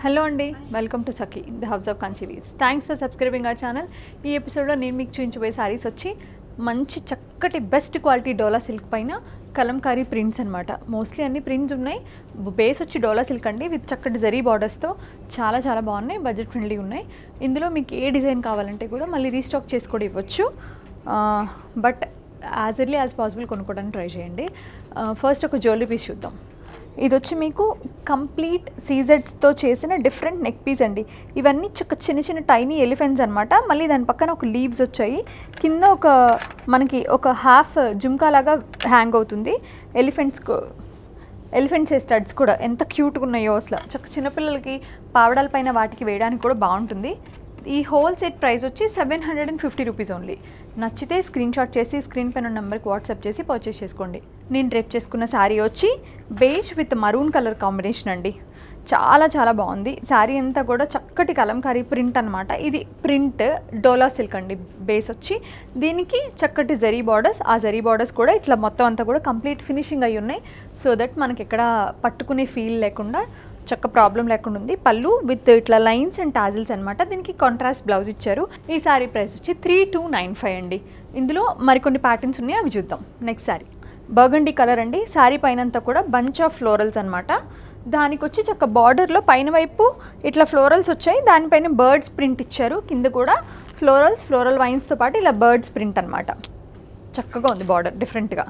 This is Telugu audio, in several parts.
హలో అండి welcome to Sakhi the house of Kanchi weaves thanks for subscribing our channel ఈ ఎపిసోడ్లో నేను మీకు చూపించబోయే సారీస్ వచ్చి మంచి చక్కటి బెస్ట్ క్వాలిటీ డోలా సిల్క్ పైన కలంకారీ ప్రింట్స్ అనమాట మోస్ట్లీ అన్ని ప్రింట్స్ ఉన్నాయి బేస్ వచ్చి డోలా సిల్క్ అండి విత్ చక్కటి జరీ బార్డర్స్తో చాలా చాలా బాగున్నాయి బడ్జెట్ ఫ్రెండ్లీ ఉన్నాయి ఇందులో మీకు ఏ డిజైన్ కావాలంటే కూడా మళ్ళీ రీస్టాక్ చేసి కూడా ఇవ్వచ్చు but as early as possible కొనుక్కోవడానికి ట్రై చేయండి ఫస్ట్ ఒక జ్యువెలరీ పీస్ చూద్దాం ఇది వచ్చి మీకు కంప్లీట్ సీజెడ్స్తో చేసిన డిఫరెంట్ నెక్ పీస్ అండి ఇవన్నీ చక్క చిన్న చిన్న టైనీ ఎలిఫెంట్స్ అనమాట మళ్ళీ దాని పక్కన ఒక లీవ్స్ వచ్చాయి కింద ఒక మనకి ఒక హాఫ్ జుమ్కా లాగా హ్యాంగ్ అవుతుంది ఎలిఫెంట్స్ ఎలిఫెంట్స్ స్టడ్స్ కూడా ఎంత క్యూట్గా ఉన్నాయో అసలు చక్క చిన్నపిల్లలకి పావడాల పైన వాటికి వేయడానికి కూడా బాగుంటుంది ఈ హోల్ సెట్ ప్రైస్ వచ్చి seven hundred and fifty rupees only నచ్చితే స్క్రీన్ షాట్ చేసి స్క్రీన్ పైన నెంబర్కి వాట్సాప్ చేసి పర్చేస్ చేసుకోండి నేను రేపు చేసుకున్న శారీ వచ్చి beige with maroon colour combination అండి చాలా చాలా బాగుంది శారీ అంతా కూడా చక్కటి కలంకారీ ప్రింట్ అనమాట ఇది ప్రింట్ డోలా సిల్క్ అండి బేస్ వచ్చి దీనికి చక్కటి జరీ బార్డర్స్ ఆ జరీ బార్డర్స్ కూడా ఇట్లా మొత్తం అంతా కూడా కంప్లీట్ ఫినిషింగ్ అయి ఉన్నాయి సో దట్ మనకి ఎక్కడ పట్టుకునే ఫీల్ లేకుండా చక్క ప్రాబ్లం లేకుండా ఉంది పళ్ళు విత్ ఇట్లా లైన్స్ అండ్ టాజిల్స్ అనమాట దీనికి కాంట్రాస్ట్ బ్లౌజ్ ఇచ్చారు ఈ శారీ ప్రైస్ వచ్చి త్రీ టూ నైన్ ఫైవ్ అండి ఇందులో మరికొన్ని ప్యాటర్న్స్ ఉన్నాయి అవి చూద్దాం నెక్స్ట్ శారీ బర్గండి కలర్ అండి శారీ పైనంతా కూడా బంచ్ ఆఫ్ ఫ్లోరల్స్ అనమాట దానికి వచ్చి చక్క బార్డర్లో పైన వైపు ఇట్లా ఫ్లోరల్స్ వచ్చాయి దానిపైన బర్డ్స్ ప్రింట్ ఇచ్చారు కింద కూడా ఫ్లోరల్స్ ఫ్లోరల్ వైన్స్తో పాటు ఇలా బర్డ్స్ ప్రింట్ అనమాట చక్కగా ఉంది బార్డర్ డిఫరెంట్గా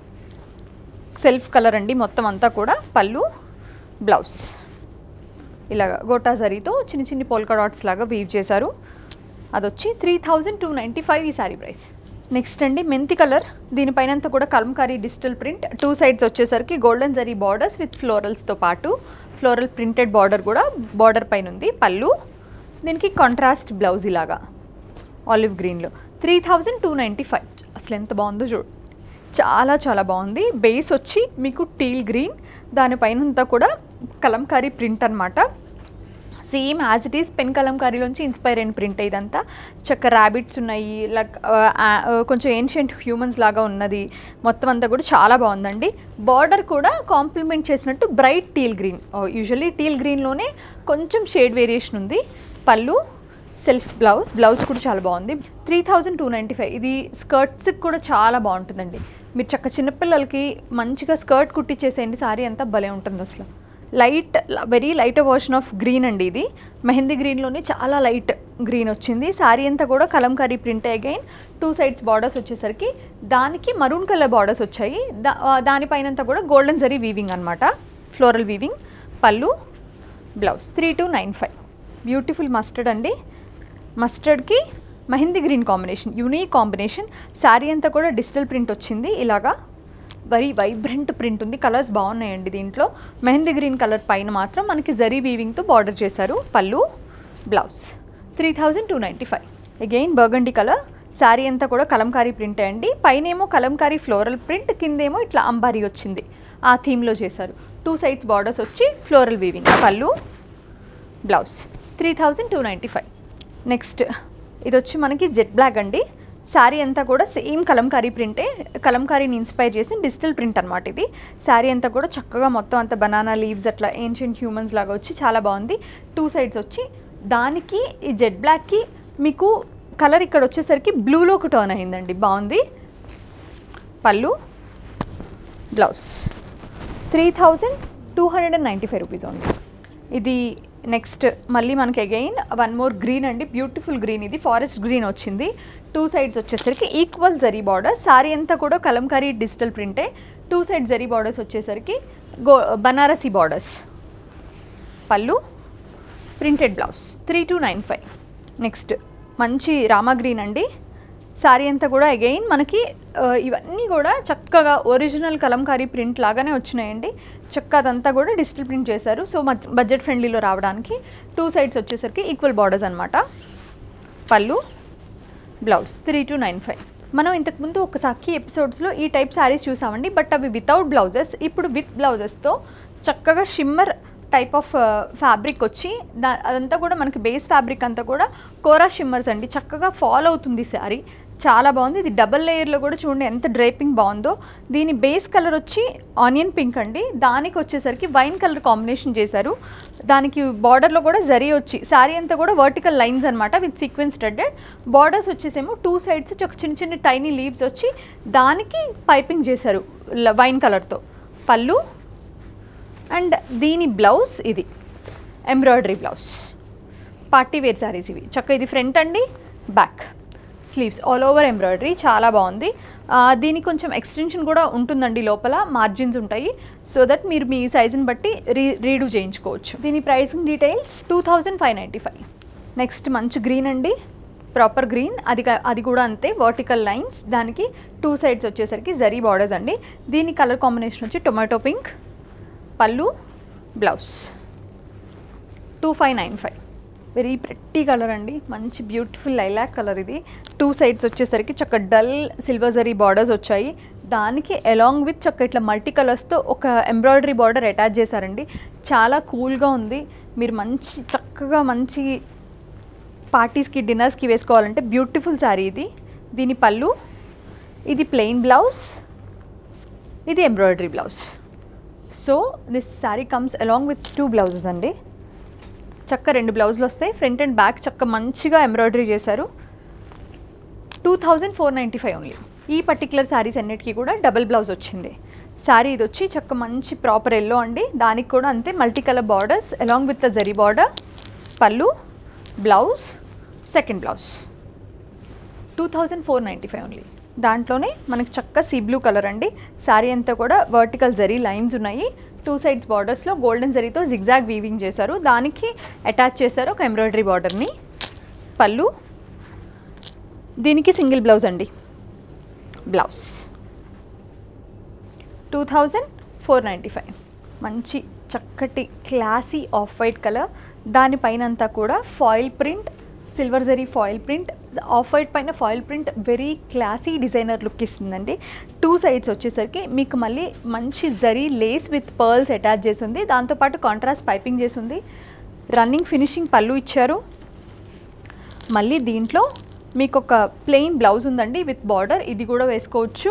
సెల్ఫ్ కలర్ అండి మొత్తం అంతా కూడా పళ్ళు బ్లౌజ్ ఇలాగ గోటా జరీతో చిన్న చిన్ని పోల్కా డాట్స్ లాగా వీవ్ చేశారు అదొచ్చి three thousand two ninety five ఈ శారీ ప్రైస్ నెక్స్ట్ అండి మెంతి కలర్ దీనిపైనంతా కూడా Kalamkari digital print two sides వచ్చేసరికి గోల్డెన్ జరీ బార్డర్స్ విత్ ఫ్లోరల్స్తో పాటు ఫ్లోరల్ ప్రింటెడ్ బార్డర్ కూడా బార్డర్ పైన ఉంది పళ్ళు దీనికి కాంట్రాస్ట్ బ్లౌజ్ ఇలాగా ఆలివ్ గ్రీన్లో three thousand two ninety five అసలు ఎంత బాగుందో చూడు చాలా చాలా బాగుంది బేస్ వచ్చి మీకు టీల్ గ్రీన్ దానిపైనంతా కూడా కలంకారీ ప్రింట్ అనమాట same as it is pen కలంకారీలోంచి ఇన్స్పైర్ అయిన ప్రింట్ ఇదంతా చక్క ర్యాబిట్స్ ఉన్నాయి లైక్ కొంచెం ఏన్షియంట్ హ్యూమన్స్ లాగా ఉన్నది మొత్తం అంతా కూడా చాలా బాగుందండి బార్డర్ కూడా కాంప్లిమెంట్ చేసినట్టు bright teal green usually teal గ్రీన్లోనే కొంచెం షేడ్ వేరియేషన్ ఉంది పళ్ళు సెల్ఫ్ బ్లౌజ్ బ్లౌజ్ కూడా చాలా బాగుంది three thousand two ninety five ఇది స్కర్ట్స్కి కూడా చాలా బాగుంటుందండి మీరు చక్క చిన్నపిల్లలకి మంచిగా స్కర్ట్ కుట్టించేసేయండి సారీ అంతా భలే ఉంటుంది అసలు light very light version of green అండి ఇది మెహందీ గ్రీన్లోనే చాలా లైట్ గ్రీన్ వచ్చింది శారీ అంతా కూడా Kalamkari print again two sides borders వచ్చేసరికి దానికి మరూన్ కలర్ బార్డర్స్ వచ్చాయి దా దానిపైనంతా కూడా గోల్డెన్ జరీ వీవింగ్ అనమాట ఫ్లోరల్ వీవింగ్ పళ్ళు blouse three two nine five beautiful mustard అండి మస్టర్డ్కి mehendi green combination unique combination sari అంతా కూడా డిజిటల్ ప్రింట్ వచ్చింది ఇలాగా వెరీ వైబ్రెంట్ ప్రింట్ ఉంది కలర్స్ బాగున్నాయండి దీంట్లో మెహందీ గ్రీన్ కలర్ పైన మాత్రం మనకి జరీ వీవింగ్తో బార్డర్ చేశారు పళ్ళు blouse three thousand two ninety five again burgundy colour sari అంతా కూడా కలంకారీ ప్రింట్ అండి పైనేమో కలంకారీ ఫ్లోరల్ ప్రింట్ కిందేమో ఇట్లా అంబారీ వచ్చింది ఆ థీమ్లో చేశారు టూ సైడ్స్ బార్డర్స్ వచ్చి ఫ్లోరల్ వీవింగ్ పళ్ళు blouse three thousand two ninety five next ఇది వచ్చి మనకి జెట్ బ్లాక్ అండి శారీ అంతా కూడా సేమ్ కలంకారీ ప్రింటే కలంకారీని ఇన్స్పైర్ చేసిన డిజిటల్ ప్రింట్ అనమాట ఇది శారీ అంతా కూడా చక్కగా మొత్తం అంతా బనానా లీవ్స్ అట్లా ఏన్షియంట్ హ్యూమన్స్ లాగా వచ్చి చాలా బాగుంది టూ సైడ్స్ వచ్చి దానికి ఈ జెట్ బ్లాక్కి మీకు కలర్ ఇక్కడ వచ్చేసరికి బ్లూలోకి టర్న్ అయిందండి బాగుంది పళ్ళు blouse three thousand two hundred and ninety five rupees only ఇది నెక్స్ట్ మళ్ళీ మనకి అగైన్ వన్ మోర్ గ్రీన్ అండి బ్యూటిఫుల్ గ్రీన్ ఇది ఫారెస్ట్ గ్రీన్ వచ్చింది టూ సైడ్స్ వచ్చేసరికి ఈక్వల్ జరీ బార్డర్ సారీ అంతా కూడా కలంకారీ డిజిటల్ ప్రింటే టూ సైడ్ జరీ బార్డర్స్ వచ్చేసరికి గో బనారసీ బార్డర్స్ పళ్ళు printed blouse three two nine five next మంచి రామా గ్రీన్ అండి శారీ అంతా కూడా అగైన్ మనకి ఇవన్నీ కూడా చక్కగా ఒరిజినల్ కలంకారీ ప్రింట్ లాగానే వచ్చినాయండి చక్క అదంతా కూడా డిజిటల్ ప్రింట్ చేశారు సో బడ్జెట్ ఫ్రెండ్లీలో రావడానికి టూ సైడ్స్ వచ్చేసరికి ఈక్వల్ బార్డర్స్ అనమాట పళ్ళు blouse three two nine five మనం ఇంతకుముందు ఒక సఖీ ఎపిసోడ్స్లో ఈ టైప్ శారీస్ చూసామండి బట్ అవి వితౌట్ బ్లౌజెస్ ఇప్పుడు విత్ బ్లౌజెస్తో చక్కగా షిమ్మర్ టైప్ ఆఫ్ ఫ్యాబ్రిక్ వచ్చి దా అదంతా కూడా మనకి బేస్ ఫ్యాబ్రిక్ అంతా కూడా కోరా షిమ్మర్స్ అండి చక్కగా ఫాలో అవుతుంది శారీ చాలా బాగుంది ఇది డబల్ లేయర్లో కూడా చూడండి ఎంత డ్రైపింగ్ బాగుందో దీని బేస్ కలర్ వచ్చి ఆనియన్ పింక్ అండి దానికి వచ్చేసరికి వైన్ కలర్ కాంబినేషన్ చేశారు దానికి బార్డర్లో కూడా జరీ వచ్చి శారీ అంతా కూడా వర్టికల్ లైన్స్ అనమాట విత్ సీక్వెన్స్ థ్రెడెడ్ బార్డర్స్ వచ్చేసేమో టూ సైడ్స్ ఒక చిన్న చిన్న టైనీ లీవ్స్ వచ్చి దానికి పైపింగ్ చేశారు వైన్ కలర్తో పళ్ళు అండ్ దీని బ్లౌజ్ ఇది embroidery blouse party wear saris ఇవి చక్క ఇది ఫ్రంట్ అండి back sleeves all over embroidery చాలా బాగుంది ఆ, దీనికి కొంచెం ఎక్స్టెన్షన్ కూడా ఉంటుందండి లోపల మార్జిన్స్ ఉంటాయి సో దట్ మీరు మీ సైజుని బట్టి రీ రీడూ చేయించుకోవచ్చు దీని pricing details two thousand five ninety five next మంచి గ్రీన్ అండి ప్రాపర్ గ్రీన్ అది కా- అది కూడా అంతే వర్టికల్ లైన్స్ దానికి టూ సైడ్స్ వచ్చేసరికి జరీ బార్డర్స్ అండి దీని కలర్ కాంబినేషన్ వచ్చి టొమాటో పింక్ పళ్ళు blouse two five nine five very pretty colour అండి మంచి బ్యూటిఫుల్ లైలాక్ కలర్ ఇది టూ సైడ్స్ వచ్చేసరికి చక్క డల్ సిల్వర్ జరీ బార్డర్స్ వచ్చాయి దానికి అలాంగ్ విత్ చక్క ఇట్లా మల్టీ కలర్స్తో ఒక ఎంబ్రాయిడరీ బార్డర్ అటాచ్ చేశారండి చాలా కూల్గా ఉంది మీరు మంచి చక్కగా మంచి పార్టీస్కి డిన్నర్స్కి వేసుకోవాలంటే బ్యూటిఫుల్ శారీ ఇది దీని పళ్ళు ఇది ప్లెయిన్ బ్లౌజ్ ఇది embroidery blouse so this sari comes along with two blouses అండి చక్క రెండు బ్లౌజులు వస్తాయి ఫ్రంట్ అండ్ బ్యాక్ చక్క మంచిగా ఎంబ్రాయిడరీ చేశారు two thousand four ninety five only ఈ పర్టికులర్ శారీస్ అన్నిటికీ కూడా డబుల్ బ్లౌజ్ వచ్చింది శారీ ఇది వచ్చి చక్క మంచి ప్రాపర్ ఎల్లో అండి దానికి కూడా అంతే multi colour borders along with the zari border పళ్ళు blouse second blouse two thousand four ninety five only దాంట్లోనే మనకి చక్క సీ బ్లూ కలర్ అండి శారీ అంతా కూడా వర్టికల్ జరీ లైన్స్ ఉన్నాయి టూ సైడ్స్ బార్డర్స్లో గోల్డెన్ జరీతో జిగ్జాగ్ వీవింగ్ చేశారు దానికి అటాచ్ చేశారు ఒక ఎంబ్రాయిడరీ బార్డర్ని పళ్ళు దీనికి సింగిల్ బ్లౌజ్ అండి blouse two thousand four ninety five మంచి చక్కటి క్లాసీ ఆఫ్ వైట్ కలర్ దానిపైన అంతా కూడా foil print silver zari foil print off white పైన foil print very classy designer look ఇస్తుందండి టూ సైడ్స్ వచ్చేసరికి మీకు మళ్ళీ మంచి zari lace with pearls attach చేసింది దాంతోపాటు కాంట్రాస్ట్ పైపింగ్ చేసింది రన్నింగ్ ఫినిషింగ్ పళ్ళు ఇచ్చారు మళ్ళీ దీంట్లో మీకు ఒక ప్లెయిన్ బ్లౌజ్ ఉందండి విత్ బార్డర్ ఇది కూడా వేసుకోవచ్చు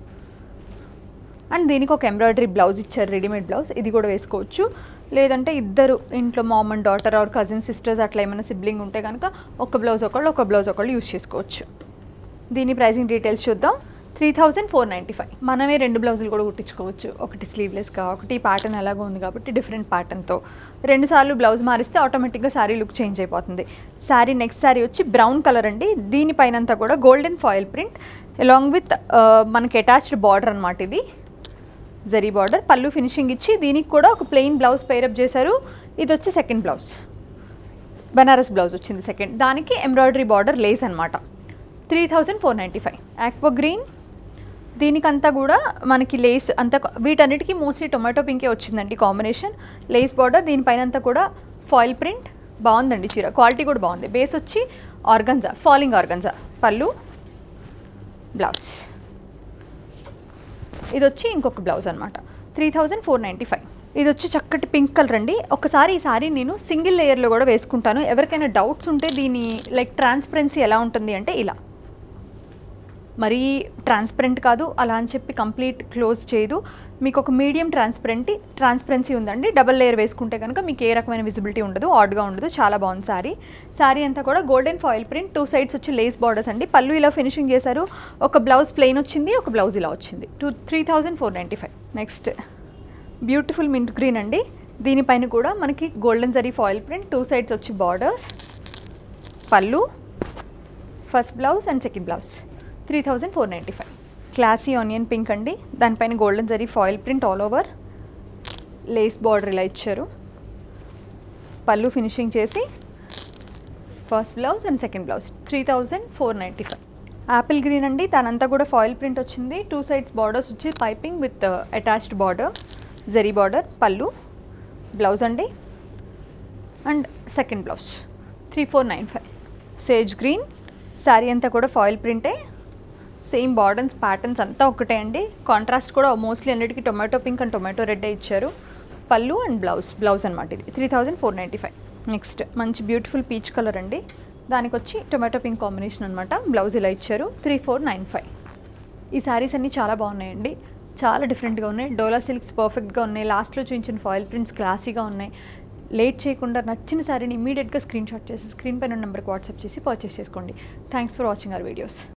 అండ్ దీనికి ఒక ఎంబ్రాయిడరీ బ్లౌజ్ ఇచ్చారు రెడీమేడ్ బ్లౌజ్ ఇది కూడా వేసుకోవచ్చు లేదంటే ఇద్దరు ఇంట్లో mom and daughter or cousin sisters అట్లా ఏమైనా సిబ్లింగ్ ఉంటే కనుక ఒక బ్లౌజ్ ఒకళ్ళు ఒక బ్లౌజ్ ఒకళ్ళు యూస్ చేసుకోవచ్చు దీని ప్రైసింగ్ డీటెయిల్స్ చూద్దాం three thousand four ninety five మనమే రెండు బ్లౌజులు కూడా కుట్టించుకోవచ్చు ఒకటి స్లీవ్లెస్గా ఒకటి ప్యాటర్న్ ఎలాగో ఉంది కాబట్టి డిఫరెంట్ ప్యాటర్న్తో రెండు సార్లు బ్లౌజ్ మారిస్తే ఆటోమేటిక్గా శారీ లుక్ చేంజ్ అయిపోతుంది శారీ నెక్స్ట్ శారీ వచ్చి బ్రౌన్ కలర్ అండి దీనిపైనంతా కూడా golden foil print along with మనకి అటాచ్డ్ బార్డర్ అనమాట ఇది జరీ బార్డర్ పళ్ళు ఫినిషింగ్ ఇచ్చి దీనికి కూడా ఒక ప్లెయిన్ బ్లౌజ్ పేరప్ చేశారు ఇది వచ్చి సెకండ్ బ్లౌజ్ బనారస్ బ్లౌజ్ వచ్చింది సెకండ్ దానికి ఎంబ్రాయిడరీ బార్డర్ లేస్ అనమాట three thousand four ninety five aqua green దీనికంతా కూడా మనకి లేస్ అంతా వీటన్నిటికీ మోస్ట్లీ టొమాటో పింకే వచ్చిందండి కాంబినేషన్ లేస్ బార్డర్ దీనిపైన అంతా కూడా ఫాయిల్ ప్రింట్ బాగుందండి చీర క్వాలిటీ కూడా బాగుంది బేస్ వచ్చి ఆర్గన్జా ఫాలింగ్ ఆర్గన్జా పళ్ళు బ్లౌజ్ ఇది వచ్చి ఇంకొక బ్లౌజ్ అనమాట three thousand four ninety five ఇది వచ్చి చక్కటి పింక్ కలర్ అండి ఒకసారి ఈ సారీ నేను సింగిల్ లేయర్లో కూడా వేసుకుంటాను ఎవరికైనా డౌట్స్ ఉంటే దీని లైక్ ట్రాన్స్పరెన్సీ ఎలా ఉంటుంది అంటే ఇలా మరీ ట్రాన్స్పరెంట్ కాదు అలా అని చెప్పి కంప్లీట్ క్లోజ్ చేయదు మీకు ఒక మీడియం ట్రాన్స్పరెంట్ ట్రాన్స్పరెన్సీ ఉందండి డబల్ లేయర్ వేసుకుంటే కనుక మీకు ఏ రకమైన విజిబిలిటీ ఉండదు ఆడ్గా ఉండదు చాలా బాగుంది శారీ శారీ అంతా కూడా golden foil print two sides వచ్చి లేస్ బార్డర్స్ అండి పళ్ళు ఇలా ఫినిషింగ్ చేశారు ఒక బ్లౌజ్ ప్లెయిన్ వచ్చింది ఒక బ్లౌజ్ ఇలా వచ్చింది two three thousand four ninety five next beautiful mint green అండి దీనిపైన కూడా మనకి golden zari foil print two sides వచ్చి బార్డర్స్ పళ్ళు first blouse and second blouse three thousand four ninety five classy onion pink అండి దానిపైన golden zari foil print all over lace border ఇలా ఇచ్చారు పళ్ళు ఫినిషింగ్ చేసి first blouse and second blouse three thousand four ninety five apple green అండి దానంతా కూడా ఫాయిల్ ప్రింట్ వచ్చింది టూ సైడ్స్ బార్డర్స్ వచ్చి piping with attached border zari border పళ్ళు బ్లౌజ్ అండి and second blouse three four nine five sage green sari అంతా కూడా ఫాయిల్ ప్రింటే సేమ్ బార్డర్స్ ప్యాటర్న్స్ అంతా ఒకటే అండి కాంట్రాస్ట్ కూడా మోస్ట్లీ అన్నిటికీ tomato pink and tomato red ఇచ్చారు పళ్ళు అండ్ బ్లౌజ్ బ్లౌజ్ అనమాట ఇది three thousand four ninety five next మంచి బ్యూటిఫుల్ పీచ్ కలర్ అండి దానికి వచ్చి టొమాటో పింక్ కాంబినేషన్ అనమాట బ్లౌజ్ ఇలా ఇచ్చారు త్రీ ఫోర్ నైన్ ఫైవ్ ఈ శారీస్ అన్నీ చాలా బాగున్నాయండి చాలా డిఫరెంట్గా ఉన్నాయి డోలా సిల్క్స్ పర్ఫెక్ట్గా ఉన్నాయి లాస్ట్లో చూపించిన ఫాయిల్ ప్రింట్స్ క్లాసీగా ఉన్నాయి లేట్ చేయకుండా నచ్చిన శారీని ఇమీడియట్గా స్క్రీన్ షాట్ చేసి స్క్రీన్ పైన నెంబర్కి వాట్సాప్ చేసి పర్చేస్ చేసుకోండి thanks for watching our videos